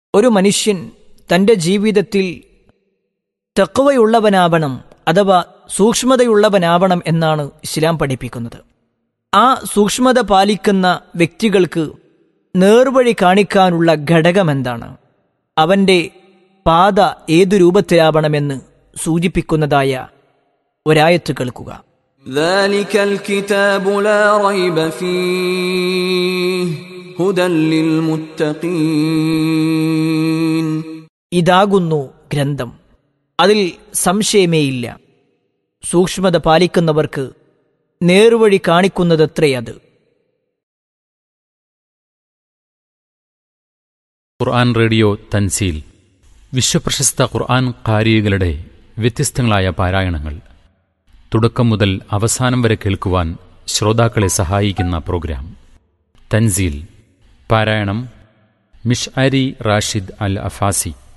ഒരു മനുഷ്യൻ തൻ്റെ ജീവിതത്തിൽ തെക്കുവയുള്ളവനാവണം അഥവാ സൂക്ഷ്മതയുള്ളവനാവണം എന്നാണ് ഇസ്ലാം പഠിപ്പിക്കുന്നത് ആ സൂക്ഷ്മത പാലിക്കുന്ന വ്യക്തികൾക്ക് നേർവഴി കാണിക്കാനുള്ള ഘടകമെന്താണ് അവൻ്റെ പാത ഏതു രൂപത്തിലാവണമെന്ന് സൂചിപ്പിക്കുന്നതായ ഒരായത്ത് കേൾക്കുക ذلك الكتاب لا ريب فيه هدى للمتقين ഇതാകുന്നു ഗ്രന്ഥം അതിൽ സംശയമേയില്ല സൂക്ഷ്മത പാലിക്കുന്നവർക്ക് നേർവഴി കാണിക്കുന്നതത്രേ അത് ഖുർആൻ റേഡിയോ തൻസീൽ വിശ്വപ്രശസ്ത ഖുർആൻ കാരികളുടെ വ്യത്യസ്തങ്ങളായ പാരായണങ്ങൾ തുടക്കം മുതൽ അവസാനം വരെ കേൾക്കുവാൻ ശ്രോതാക്കളെ സഹായിക്കുന്ന പ്രോഗ്രാം തൻസീൽ പാരായണം മിഷ് അരി റാഷിദ് അൽ അഫാസി